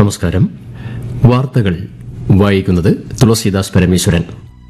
നമസ്കാരം വാർത്തകൾ വായിക്കുന്നത് തുളസീദാസ് പരമേശ്വരൻ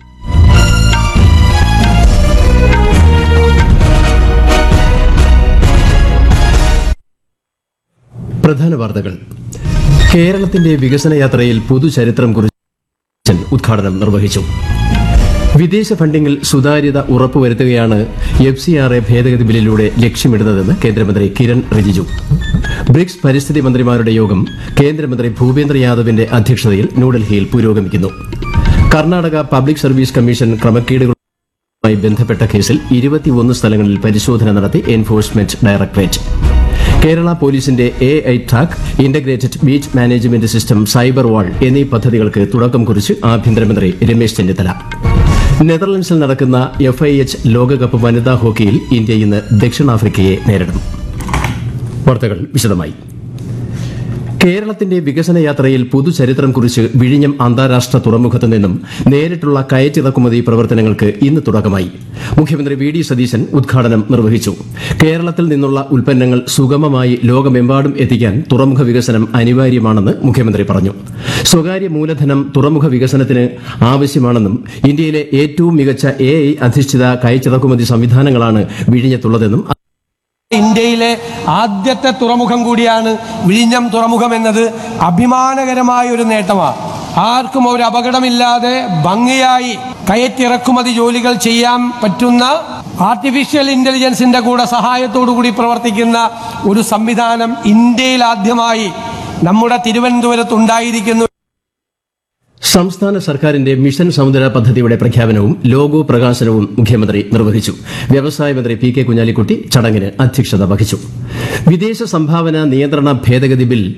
പ്രധാന വാർത്തകൾ കേരളത്തിന്റെ വികസന യാത്രയിൽ പുതുചരിത്രം കുറിച്ച് ഉദ്ഘാടനം നിർവഹിച്ചു വിദേശ ഫണ്ടിംഗിൽ സുതാര്യത ഉറപ്പുവരുത്തുകയാണ് എഫ് സി ആർ എ ഭേദഗതി ബില്ലിലൂടെ ലക്ഷ്യമിടുന്നതെന്ന് കേന്ദ്രമന്ത്രി കിരൺ റിജിജു ബ്രിക്സ് പരിസ്ഥിതി മന്ത്രിമാരുടെ യോഗം കേന്ദ്രമന്ത്രി ഭൂപേന്ദ്ര യാദവിന്റെ അധ്യക്ഷതയിൽ ന്യൂഡൽഹിയിൽ പുരോഗമിക്കുന്നു കർണാടക പബ്ലിക് സർവീസ് കമ്മീഷൻ ക്രമക്കേടുകളുമായി ബന്ധപ്പെട്ട കേസിൽ ഇരുപത്തിയൊന്ന് സ്ഥലങ്ങളിൽ പരിശോധന നടത്തി എൻഫോഴ്സ്മെന്റ് ഡയറക്ടറേറ്റ് കേരള പോലീസിന്റെ A I track integrated beach management system cyber wall എന്നീ പദ്ധതികൾക്ക് തുടക്കം കുറിച്ച് ആഭ്യന്തരമന്ത്രി രമേശ് ചെന്നിത്തല നെതർലൻഡ്സിൽ നടക്കുന്ന എഫ് ഐ എച്ച് ലോകകപ്പ് വനിതാ ഹോക്കിയിൽ ഇന്ത്യ ഇന്ന് ദക്ഷിണാഫ്രിക്കയെ നേരിടും വാർത്തകൾ വിശദമായി കേരളത്തിന്റെ വികസന യാത്രയിൽ പുതുചരിത്രം കുറിച്ച് വിഴിഞ്ഞം അന്താരാഷ്ട്ര തുറമുഖത്ത് നിന്നും നേരിട്ടുള്ള കയറ്റിറക്കുമതി പ്രവർത്തനങ്ങൾക്ക് ഇന്ന് തുടക്കമായി മുഖ്യമന്ത്രി വി ഡി സതീശൻ ഉദ്ഘാടനം നിർവഹിച്ചു കേരളത്തിൽ നിന്നുള്ള ഉൽപ്പന്നങ്ങൾ സുഗമമായി ലോകമെമ്പാടും എത്തിക്കാൻ തുറമുഖ വികസനം അനിവാര്യമാണെന്ന് മുഖ്യമന്ത്രി പറഞ്ഞു സ്വകാര്യ മൂലധനം തുറമുഖ വികസനത്തിന് ആവശ്യമാണെന്നും ഇന്ത്യയിലെ ഏറ്റവും മികച്ച എ ഐ അധിഷ്ഠിത കയറ്റിറക്കുമതി സംവിധാനങ്ങളാണ് വിഴിഞ്ഞത്തുള്ളതെന്നും ഇന്ത്യയിലെ ആദ്യത്തെ തുറമുഖം കൂടിയാണ് വിഴിഞ്ഞം തുറമുഖം എന്നത് അഭിമാനകരമായ ഒരു നേട്ടമാണ് ആർക്കും ഒരു അപകടമില്ലാതെ ഭംഗിയായി കയറ്റിറക്കുമതി ജോലികൾ ചെയ്യാൻ പറ്റുന്ന ആർട്ടിഫിഷ്യൽ ഇന്റലിജൻസിന്റെ കൂടെ സഹായത്തോടു കൂടി പ്രവർത്തിക്കുന്ന ഒരു സംവിധാനം ഇന്ത്യയിൽ ആദ്യമായി നമ്മുടെ തിരുവനന്തപുരത്ത് ഉണ്ടായിരിക്കുന്നു സംസ്ഥാന സർക്കാരിന്റെ മിഷൻ സമുദ്ര പദ്ധതിയുടെ പ്രഖ്യാപനവും ലോഗോ പ്രകാശനവും മുഖ്യമന്ത്രി നിർവഹിച്ചു വ്യവസായ മന്ത്രി പി കെ കുഞ്ഞാലിക്കുട്ടി ചടങ്ങിന് അധ്യക്ഷത വഹിച്ചു വിദേശ സംഭാവന നിയന്ത്രണ ഭേദഗതി ബിൽ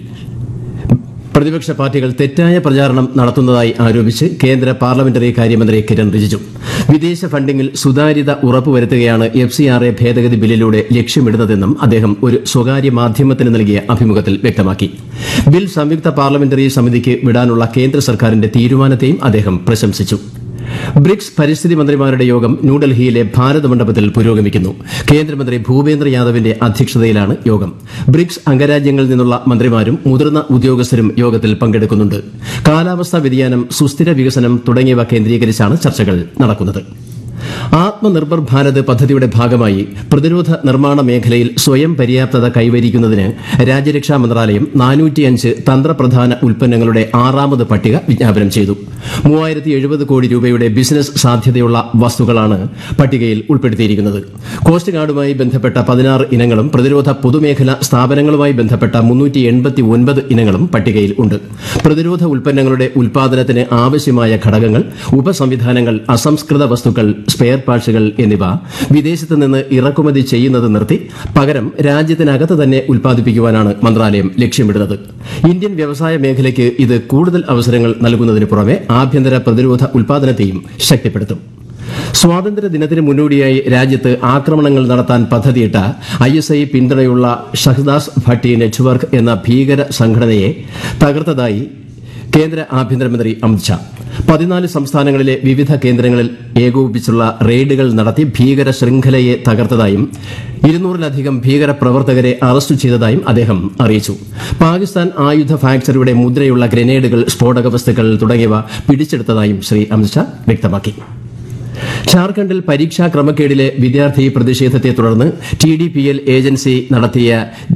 പ്രതിപക്ഷ പാർട്ടികൾ തെറ്റായ പ്രചാരണം നടത്തുന്നതായി ആരോപിച്ച് കേന്ദ്ര പാർലമെന്ററി കാര്യമന്ത്രി കിരൺ റിജിജു വിദേശ ഫണ്ടിംഗിൽ സുതാര്യത ഉറപ്പുവരുത്തുകയാണ് എഫ് സി ആർ എ ഭേദഗതി ബില്ലിലൂടെ ലക്ഷ്യമിടുന്നതെന്നും അദ്ദേഹം ഒരു സ്വകാര്യ മാധ്യമത്തിന് നൽകിയ അഭിമുഖത്തിൽ വ്യക്തമാക്കി ബിൽ സംയുക്ത പാർലമെന്ററി സമിതിക്ക് വിടാനുള്ള കേന്ദ്ര സർക്കാരിന്റെ തീരുമാനത്തെയും അദ്ദേഹം പ്രശംസിച്ചു ബ്രിക്സ് പരിസ്ഥിതി മന്ത്രിമാരുടെ യോഗം ന്യൂഡൽഹിയിലെ ഭാരത മണ്ഡപത്തിൽ പുരോഗമിക്കുന്നു കേന്ദ്രമന്ത്രി ഭൂപേന്ദ്ര യാദവിന്റെ അധ്യക്ഷതയിലാണ് യോഗം ബ്രിക്സ് അംഗരാജ്യങ്ങളിൽ നിന്നുള്ള മന്ത്രിമാരും മുതിർന്ന ഉദ്യോഗസ്ഥരും യോഗത്തിൽ പങ്കെടുക്കുന്നുണ്ട് കാലാവസ്ഥാ വ്യതിയാനം സുസ്ഥിര വികസനം തുടങ്ങിയവ കേന്ദ്രീകരിച്ചാണ് ചർച്ചകൾ നടക്കുന്നത് ആത്മനിർഭർ ഭാരത് പദ്ധതിയുടെ ഭാഗമായി പ്രതിരോധ നിർമ്മാണ മേഖലയിൽ സ്വയം പര്യാപ്തത കൈവരിക്കുന്നതിന് രാജ്യരക്ഷാ മന്ത്രാലയം നാനൂറ്റിയഞ്ച് തന്ത്രപ്രധാന ഉൽപ്പന്നങ്ങളുടെ ആറാമത് പട്ടിക വിജ്ഞാപനം ചെയ്തു മൂവായിരത്തി എഴുപത് കോടി രൂപയുടെ ബിസിനസ് സാധ്യതയുള്ള വസ്തുക്കളാണ് പട്ടികയിൽ ഉൾപ്പെടുത്തിയിരിക്കുന്നത് കോസ്റ്റ് ഗാർഡുമായി ബന്ധപ്പെട്ട പതിനാറ് ഇനങ്ങളും പ്രതിരോധ പൊതുമേഖലാ സ്ഥാപനങ്ങളുമായി ബന്ധപ്പെട്ട മുന്നൂറ്റി എൺപത്തി ഒൻപത് ഇനങ്ങളും പട്ടികയിൽ ഉണ്ട് പ്രതിരോധ ഉൽപ്പന്നങ്ങളുടെ ഉൽപാദനത്തിന് ആവശ്യമായ ഘടകങ്ങൾ ഉപസംവിധാനങ്ങൾ അസംസ്കൃത വസ്തുക്കൾ സ്പെയർ പാർട്സുകൾ എന്നിവ വിദേശത്ത് നിന്ന് ഇറക്കുമതി ചെയ്യുന്നത് നിർത്തി പകരം രാജ്യത്തിനകത്ത് തന്നെ ഉൽപ്പാദിപ്പിക്കുവാനാണ് മന്ത്രാലയം ലക്ഷ്യമിടുന്നത് ഇന്ത്യൻ വ്യവസായ മേഖലയ്ക്ക് ഇത് കൂടുതൽ അവസരങ്ങൾ നൽകുന്നതിന് പുറമെ ആഭ്യന്തര പ്രതിരോധ ഉൽപ്പാദനത്തെയും ശക്തിപ്പെടുത്തും സ്വാതന്ത്ര്യ ദിനത്തിന് മുന്നോടിയായി രാജ്യത്ത് ആക്രമണങ്ങൾ നടത്താൻ പദ്ധതിയിട്ട ഐ എസ് ഐ പിന്തുണയുള്ള ഷഹ്ദാസ് ഭട്ടി നെറ്റ്വർക്ക് എന്ന ഭീകര സംഘടനയെ തകർത്തതായി കേന്ദ്ര ആഭ്യന്തരമന്ത്രി അമിത്ഷാ പതിനാല് സംസ്ഥാനങ്ങളിലെ വിവിധ കേന്ദ്രങ്ങളിൽ ഏകോപിപ്പിച്ചുള്ള റെയ്ഡുകൾ നടത്തി ഭീകര ശൃംഖലയെ തകർത്തതായും ഇരുന്നൂറിലധികം ഭീകര പ്രവർത്തകരെ അറസ്റ്റ് ചെയ്തതായും അദ്ദേഹം അറിയിച്ചു പാകിസ്ഥാൻ ആയുധ ഫാക്ടറിയുടെ മുദ്രയുള്ള ഗ്രനേഡുകൾ സ്ഫോടക വസ്തുക്കൾ തുടങ്ങിയവ പിടിച്ചെടുത്തതായും ശ്രീ അമിത്ഷാ വ്യക്തമാക്കി ഝാർഖണ്ഡിൽ പരീക്ഷാ ക്രമക്കേടിലെ വിദ്യാർത്ഥി പ്രതിഷേധത്തെ തുടർന്ന് T D P L agency നടത്തിയ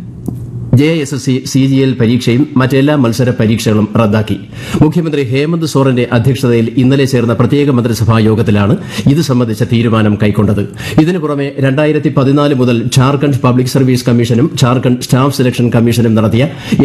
J S S C C G L പരീക്ഷയും മറ്റെല്ലാ മത്സര പരീക്ഷകളും റദ്ദാക്കി മുഖ്യമന്ത്രി ഹേമന്ത് സോറന്റെ അധ്യക്ഷതയിൽ ഇന്നലെ ചേർന്ന പ്രത്യേക മന്ത്രിസഭാ യോഗത്തിലാണ് ഇത് സംബന്ധിച്ച തീരുമാനം കൈക്കൊണ്ടത് ഇതിനു പുറമെ രണ്ടായിരത്തി പതിനാല് മുതൽ ഝാർഖണ്ഡ് പബ്ലിക് സർവീസ് കമ്മീഷനും ഝാർഖണ്ഡ് സ്റ്റാഫ് സെലക്ഷൻ കമ്മീഷനും നടത്തിയ